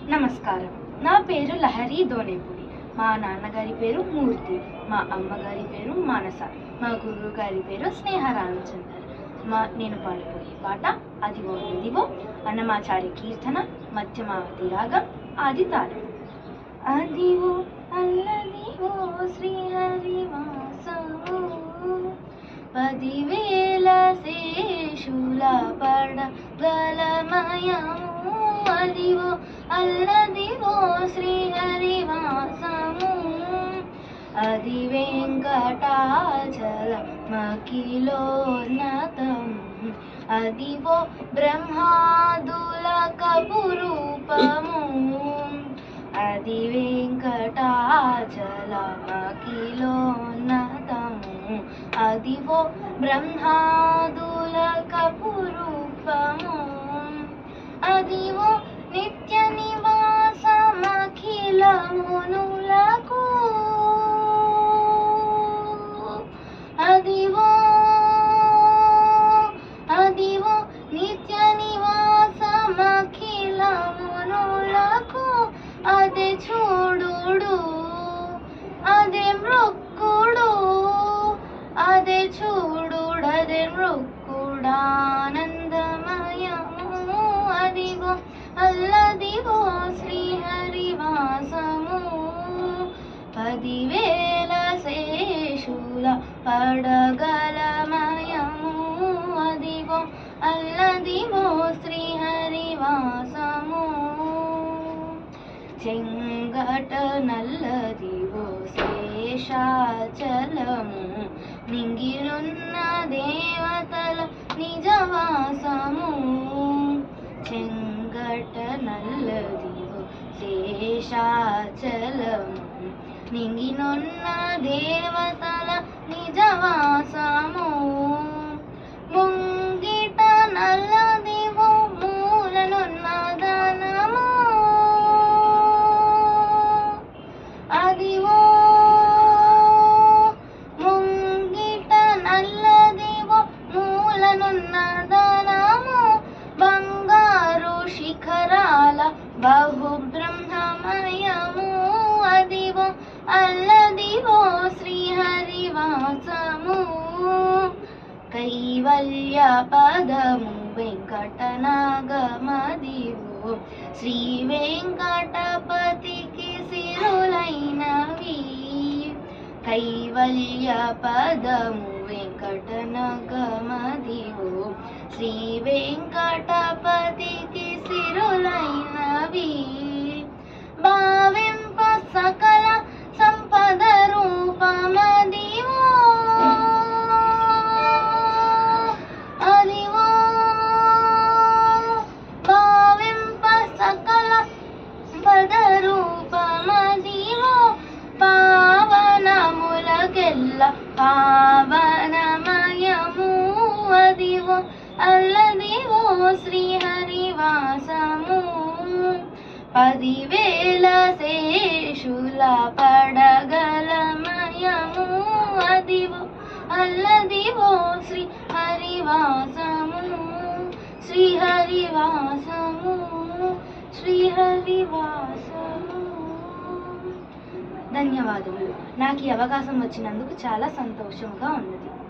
నమస్కారం నా పేరు లహరి దోనేపుడి మా నాన్నగారి పేరు మూర్తి మా అమ్మగారి పేరు మానస మా గురువు గారి పేరు స్నేహ రామచందర్ మా నేను పాడబోయే పాట అదివో ఇదివో అన్నమాచారి కీర్తన మధ్యమావతి రాగం ఆది తాళం అదివో అల్లదివో శ్రీహరివాసము పదివేల శేషుల పడ గలమయము అదివో అల్లదివో శ్రీహరివాసము అది వెంకటాచల మకిలోన్నతం అదివో బ్రహ్మాదుల కపురూపము అది వెంకటాచల మకిలోన్నతము అదివో బ్రహ్మాదుల కపురూపము అదివో నిత్య నివాసమఖిలమునులకు అదివో అదివో నిత్య నివాసమఖిలమునులకు అదే చూడుడు అదే మృక్కుడు అదే చూడుడు అదే మృక్కుడానందమయము అదిగో అల్లదిగో శ్రీహరివాసము పదివేల శేషుల పడగలమయము అదిగో అల్లదిగో శ్రీహరివాసము చెంగట నల్లదివో శేషాచలము నింగిలున్న దేవతల నిజవాసము చెంగట నల్లదివో శేషాచలము నింగినున్న దేవతల నిజవాసము ముంగిట నల్లదివో మూలనున్న దానము అదివో ముంగిట నల్లదివో మూలనున్న దానము బంగారు శిఖరాల బహు బ్రహ్మమయము అదివో అల్లదివో శ్రీహరివాసము కైవల్య పదము వెంకటనాగమదివో శ్రీ వెంకటపతికి సిరులైనవి కైవల్య పదము వెంకటనగమదివో శ్రీ వెంకటపతికి సిరులైనవి భావింప సకల సంపద రూపమదివో అదివో భావింప సకల పద రూపమదివో పావనములకెల్ల పావనమయము అదివో అల్లదివో శ్రీహరివాసము పదివేల శేషుల పడగలమయము అదివో అల్లదివో శ్రీ హరివాసము శ్రీహరివాసము శ్రీహరివాసము ధన్యవాదములు నాకు ఈ అవకాశం వచ్చినందుకు చాలా సంతోషంగా ఉన్నది